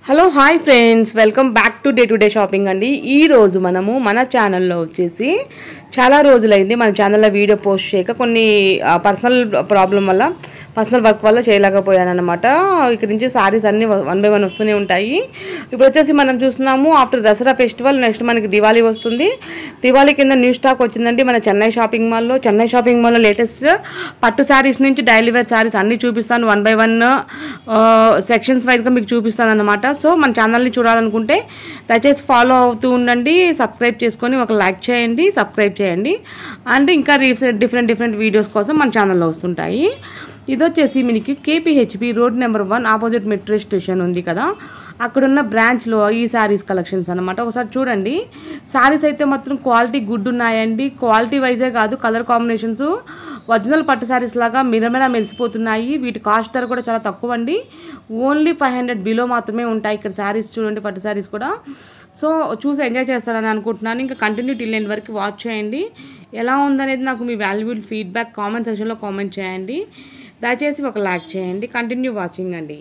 hello hi friends welcome back to day to day shopping అండి ఈ రోజు మనము మన ఛానల్లో వచ్చేసి చాలా రోజులైంది మన ఛానల్లో వీడియో పోస్ట్ చేయక కొన్ని పర్సనల్ ప్రాబ్లం వల్ల పర్సనల్ వర్క్ వల్ల చేయలేకపోయాను అనమాట ఇక్కడ నుంచి సారీస్ అన్ని వన్ బై వన్ వస్తూనే ఉంటాయి ఇప్పుడు వచ్చేసి మనం చూస్తున్నాము ఆఫ్టర్ దసరా ఫెస్టివల్ నెక్స్ట్ మనకి దివాళీ వస్తుంది దివాళీ కింద న్యూ స్టాక్ వచ్చిందండి మన చెన్నై షాపింగ్ మాల్లో చెన్నై షాపింగ్ మాల్లో లేటెస్ట్ పట్టు శారీస్ నుంచి డైలీ వేర్ శారీస్ అన్ని చూపిస్తాను వన్ బై వన్ సెక్షన్స్ వైజ్గా మీకు చూపిస్తాను అనమాట సో మన ఛానల్ని చూడాలనుకుంటే దయచేసి ఫాలో అవుతూ ఉండండి సబ్స్క్రైబ్ చేసుకొని ఒక లైక్ చేయండి సబ్స్క్రైబ్ చేయండి అండ్ ఇంకా రీసెంట్ డిఫరెంట్ డిఫరెంట్ వీడియోస్ కోసం మన ఛానల్లో వస్తుంటాయి ఇది వచ్చేసి మనకి KPHB road number one opposite metro station ఉంది కదా అక్కడున్న బ్రాంచ్లో ఈ శారీస్ కలెక్షన్స్ అనమాట ఒకసారి చూడండి శారీస్ అయితే మాత్రం క్వాలిటీ గుడ్ ఉన్నాయండి క్వాలిటీ వైజే కాదు కలర్ కాంబినేషన్స్ ఒరిజినల్ పట్టు శారీస్ లాగా మిరమిర మెరిసిపోతున్నాయి వీటి కాస్ట్ ధర కూడా చాలా తక్కువ అండి ఓన్లీ ఫైవ్ హండ్రెడ్ బిలో మాత్రమే ఉంటాయి ఇక్కడ శారీస్ చూడండి పట్టు శారీస్ కూడా సో చూసి ఎంజాయ్ చేస్తారని అనుకుంటున్నాను ఇంకా కంటిన్యూ టిల్ ఎండ్ వరకు వాచ్ చేయండి ఎలా ఉందనేది నాకు మీ వాల్యుబుల్ ఫీడ్బ్యాక్ కామెంట్ సెక్షన్లో కామెంట్ చేయండి దయచేసి ఒక లైక్ చేయండి కంటిన్యూ వాచింగ్ అండి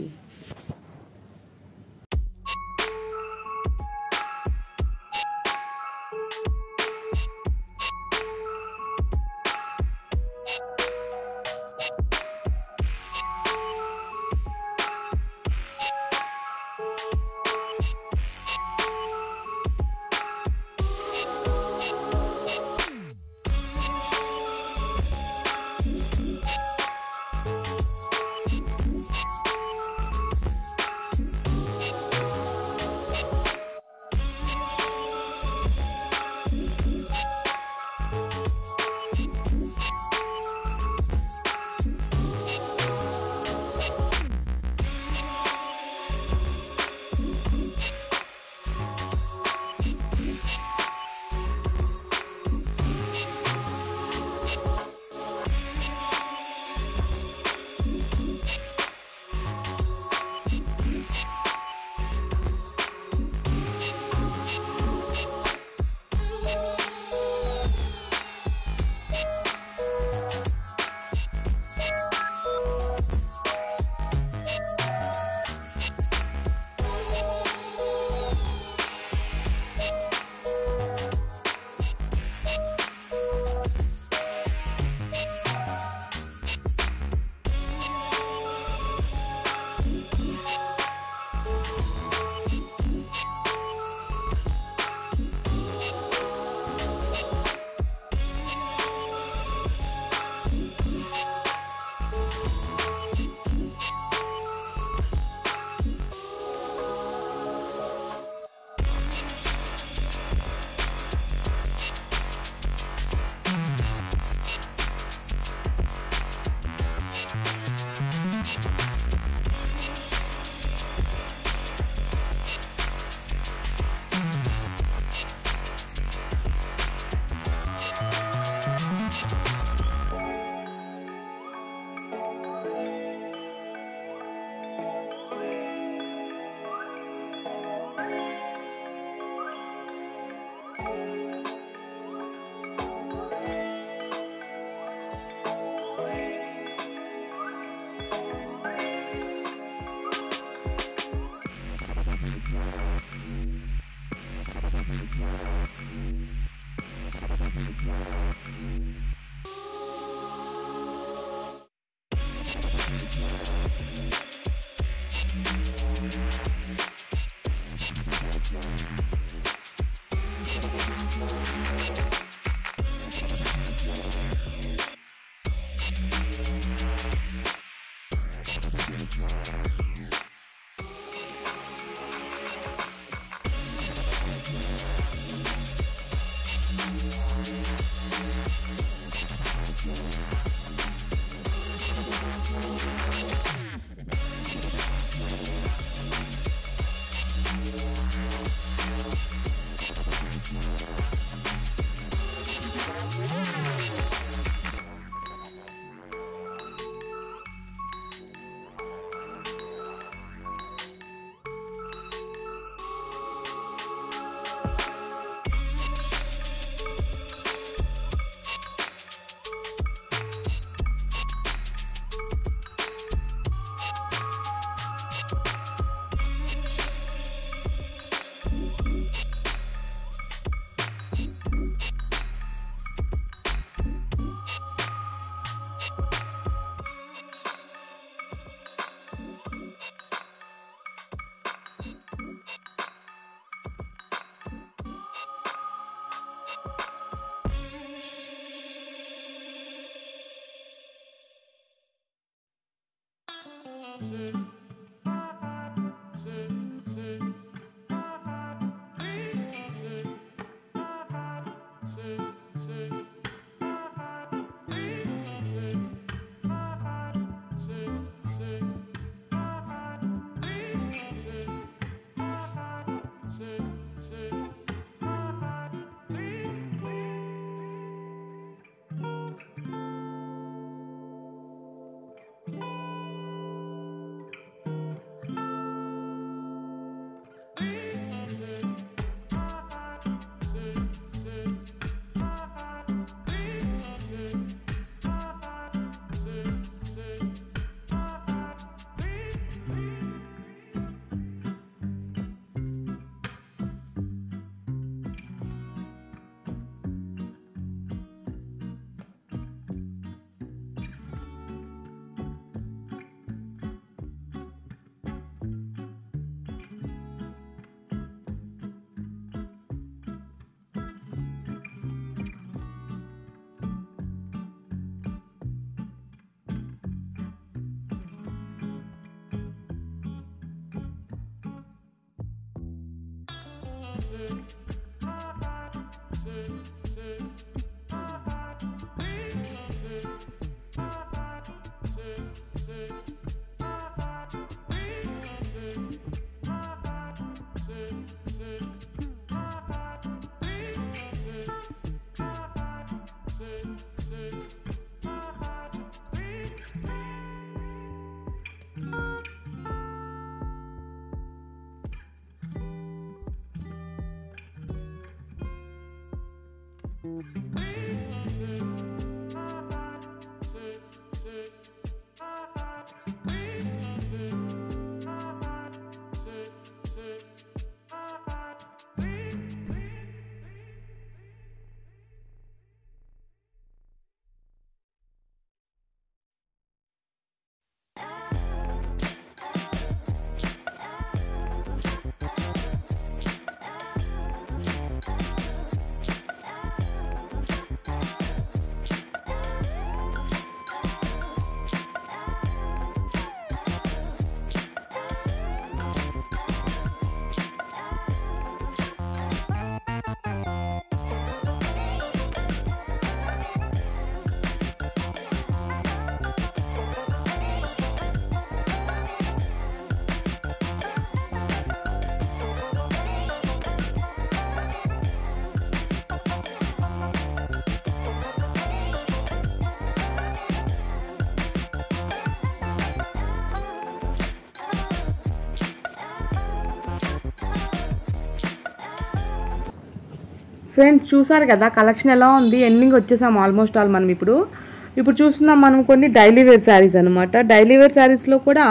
ఫ్రెండ్స్ చూసారు కదా కలెక్షన్ ఎలా ఉంది ఎండింగ్ వచ్చేసాం ఆల్మోస్ట్ ఆల్ మనం ఇప్పుడు ఇప్పుడు చూస్తున్నాం మనం కొన్ని డైలీ వేర్ శారీస్ అనమాట డైలీ వేర్ శారీస్లో కూడా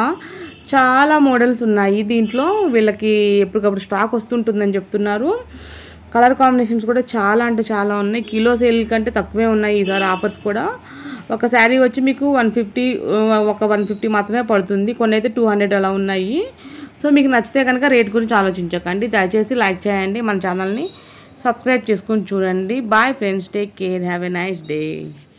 చాలా మోడల్స్ ఉన్నాయి దీంట్లో వీళ్ళకి ఎప్పటికప్పుడు స్టాక్ వస్తుంటుందని చెప్తున్నారు కలర్ కాంబినేషన్స్ కూడా చాలా అంటే చాలా ఉన్నాయి కిలో సేల్ కంటే తక్కువే ఉన్నాయి ఈసారి ఆఫర్స్ కూడా ఒక శారీ వచ్చి మీకు వన్ ఫిఫ్టీ ఒక వన్ ఫిఫ్టీ మాత్రమే పడుతుంది కొన్ని అయితే టూ హండ్రెడ్ అలా ఉన్నాయి సో మీకు నచ్చితే కనుక రేట్ గురించి ఆలోచించకండి దయచేసి లైక్ చేయండి మన ఛానల్ని సబ్స్క్రైబ్ చేసుకొని చూడండి bye friends take care have a nice day